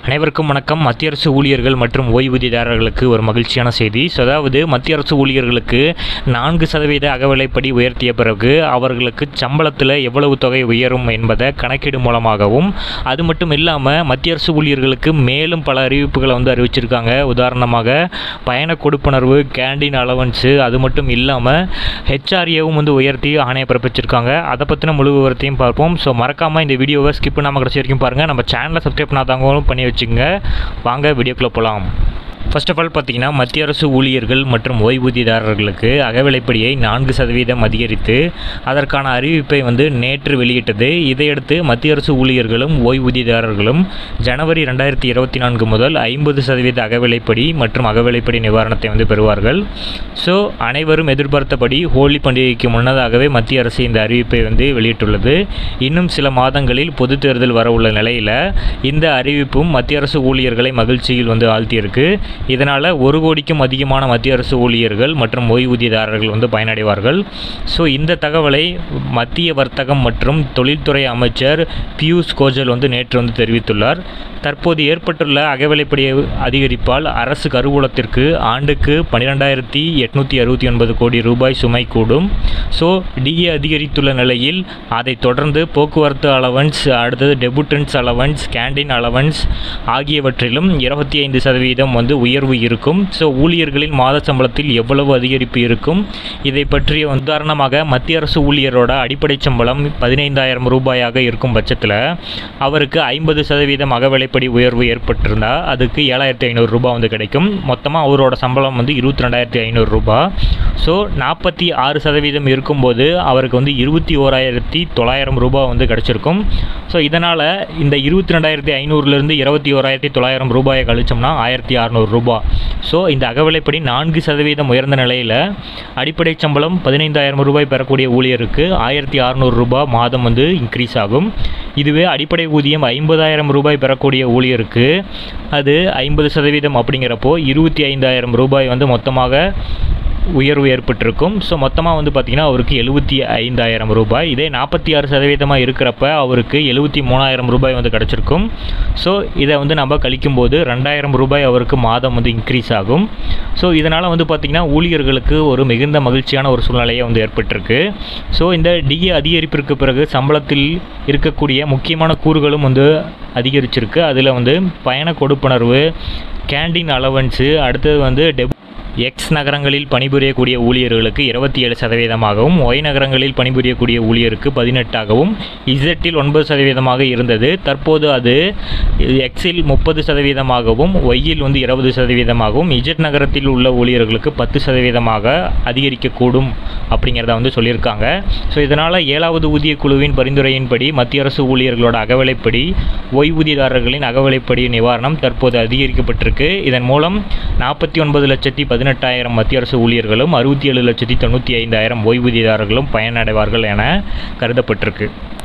அனைவருக்கும் வணக்கம் மத்திய அரசு ஊழியர்கள் மற்றும் ஓய்வூதியதாரர்களுக்கு ஒரு மகிழ்ச்சியான செய்தி ஸோ அதாவது மத்திய அரசு ஊழியர்களுக்கு நான்கு சதவீத அகவிலைப்படி உயர்த்திய பிறகு அவர்களுக்கு சம்பளத்தில் எவ்வளவு தொகை உயரும் என்பதை கணக்கீடு மூலமாகவும் அது மட்டும் இல்லாமல் மத்திய அரசு ஊழியர்களுக்கு மேலும் பல அறிவிப்புகளை வந்து அறிவிச்சிருக்காங்க உதாரணமாக பயண கொடுப்பனர்வு கேண்டீன் அலவன்ஸு அது மட்டும் இல்லாமல் ஹெச்ஆர்ஏவும் வந்து உயர்த்தி ஆணையை பிறப்பிச்சிருக்காங்க அதை பற்றின முழு விவரத்தையும் பார்ப்போம் ஸோ மறக்காமல் இந்த வீடியோவை ஸ்கிப் பண்ணாமல் கடைசி வரைக்கும் பாருங்கள் நம்ம சேனலை சப்ஸ்கிரைப் பண்ணாதவங்களும் பண்ணி வச்சுங்க வாங்க வீடியோக்குள்ளே போகலாம் ஃபர்ஸ்ட் ஆஃப் ஆல் பார்த்தீங்கன்னா மத்திய அரசு ஊழியர்கள் மற்றும் ஓய்வூதியதாரர்களுக்கு அகவிலைப்படியை நான்கு சதவீதம் அதிகரித்து அதற்கான அறிவிப்பை வந்து நேற்று வெளியிட்டது இதையடுத்து மத்திய அரசு ஊழியர்களும் ஓய்வூதியதாரர்களும் ஜனவரி ரெண்டாயிரத்தி இருபத்தி நான்கு முதல் ஐம்பது சதவீத அகவிலைப்படி மற்றும் அகவிலைப்படி நிவாரணத்தை வந்து பெறுவார்கள் ஸோ அனைவரும் எதிர்பார்த்தபடி ஹோலி பண்டிகைக்கு முன்னதாகவே மத்திய அரசு இந்த அறிவிப்பை வந்து வெளியிட்டுள்ளது இன்னும் சில மாதங்களில் பொது தேர்தல் வர உள்ள நிலையில் இந்த அறிவிப்பும் மத்திய அரசு ஊழியர்களை மகிழ்ச்சியில் வந்து ஆழ்த்தியிருக்கு இதனால் ஒரு கோடிக்கும் அதிகமான மத்திய அரசு ஊழியர்கள் மற்றும் ஓய்வூதியதாரர்கள் வந்து பயனடைவார்கள் ஸோ இந்த தகவலை மத்திய வர்த்தகம் மற்றும் தொழில்துறை அமைச்சர் பியூஷ் கோஜல் வந்து நேற்று வந்து தெரிவித்துள்ளார் தற்போது ஏற்பட்டுள்ள அகவிலைப்படி அதிகரிப்பால் அரசு கருவூலத்திற்கு ஆண்டுக்கு பன்னிரெண்டாயிரத்தி எட்நூற்றி அறுபத்தி ஒன்பது கோடி ரூபாய் சுமை கூடும் ஸோ டிஏ அதிகரித்துள்ள நிலையில் அதைத் தொடர்ந்து போக்குவரத்து அலவன்ஸ் அடுத்தது டெபுட்டன்ஸ் அலவன்ஸ் கேண்டீன் அலவன்ஸ் ஆகியவற்றிலும் இருபத்தி ஐந்து சதவீதம் வந்து உயர்வு இருக்கும் ஸோ ஊழியர்களின் மாத சம்பளத்தில் எவ்வளவு அதிகரிப்பு இருக்கும் இதை பற்றிய உதாரணமாக மத்திய அரசு ஊழியரோட அடிப்படை சம்பளம் பதினைந்தாயிரம் ரூபாயாக இருக்கும் பட்சத்தில் அவருக்கு ஐம்பது சதவீதம் அகவிலைப்படி உயர்வு ஏற்பட்டிருந்தால் அதுக்கு ஏழாயிரத்தி ஐநூறு ரூபாய் வந்து கிடைக்கும் மொத்தமாக அவரோட சம்பளம் வந்து இருபத்தி ரெண்டாயிரத்தி ஐநூறு ரூபாய் ஸோ நாற்பத்தி ஆறு சதவீதம் இருக்கும்போது அவருக்கு வந்து இருபத்தி ஓராயிரத்தி தொள்ளாயிரம் ரூபாய் வந்து கிடச்சிருக்கும் ஸோ இதனால் இந்த இருபத்தி ரெண்டாயிரத்தி ஐநூறுலேருந்து இருபத்தி ஓராயிரத்தி தொள்ளாயிரம் ரூபாயை கழிச்சோம்னா ஆயிரத்தி அறநூறு ரூபாய் ஸோ இந்த அகவிலைப்படி நான்கு சதவீதம் உயர்ந்த நிலையில் அடிப்படை சம்பளம் பதினைந்தாயிரம் ரூபாய் பெறக்கூடிய ஊழியருக்கு ஆயிரத்தி அறநூறு ரூபாய் மாதம் வந்து இன்க்ரீஸ் ஆகும் இதுவே அடிப்படை ஊதியம் ஐம்பதாயிரம் ரூபாய் பெறக்கூடிய ஊழியருக்கு அது ஐம்பது சதவீதம் அப்படிங்கிறப்போ இருபத்தி ஐந்தாயிரம் ரூபாய் வந்து மொத்தமாக உயர்வு ஏற்பட்டிருக்கும் ஸோ மொத்தமாக வந்து பார்த்திங்கன்னா அவருக்கு எழுபத்தி ஐந்தாயிரம் ரூபாய் இதே நாற்பத்தி ஆறு சதவீதமாக இருக்கிறப்ப அவருக்கு எழுபத்தி மூணாயிரம் ரூபாய் வந்து கிடச்சிருக்கும் ஸோ இதை வந்து நம்ம கழிக்கும்போது ரெண்டாயிரம் ரூபாய் அவருக்கு மாதம் வந்து இன்க்ரீஸ் ஆகும் ஸோ இதனால் வந்து பார்த்திங்கன்னா ஊழியர்களுக்கு ஒரு மிகுந்த மகிழ்ச்சியான ஒரு சூழ்நிலையை வந்து ஏற்பட்டிருக்கு ஸோ இந்த டிஏ அதிகரிப்பிற்கு பிறகு சம்பளத்தில் இருக்கக்கூடிய முக்கியமான கூறுகளும் வந்து அதிகரிச்சிருக்கு அதில் வந்து பயண கொடுப்பனர்வு கேண்டீன் அலவன்ஸு அடுத்தது வந்து டெப் எக்ஸ் நகரங்களில் பணிபுரியக்கூடிய ஊழியர்களுக்கு இருபத்தி ஏழு சதவீதமாகவும் ஒய் நகரங்களில் பணிபுரியக்கூடிய ஊழியருக்கு பதினெட்டாகவும் இசட்டில் ஒன்பது சதவீதமாக இருந்தது தற்போது அது எக்ஸில் முப்பது சதவீதமாகவும் ஒய்யில் வந்து இருபது சதவீதமாகவும் இஜெட் நகரத்தில் உள்ள ஊழியர்களுக்கு பத்து சதவீதமாக அதிகரிக்கக்கூடும் அப்படிங்கிறத வந்து சொல்லியிருக்காங்க ஸோ இதனால் ஏழாவது ஊதிய குழுவின் பரிந்துரையின்படி மத்திய அரசு ஊழியர்களோட அகவிலைப்படி ஓய்வூதியதாரர்களின் அகவிலைப்படி நிவாரணம் தற்போது அதிகரிக்கப்பட்டிருக்கு இதன் மூலம் நாற்பத்தி ஒன்பது லட்சத்தி பதினெட்டாயிரம் மத்திய அரசு ஊழியர்களும் அறுபத்தி ஏழு லட்சத்தி தொண்ணூற்றி ஐந்தாயிரம் ஓய்வூதியதாரர்களும் பயனடைவார்கள் என கருதப்பட்டிருக்கு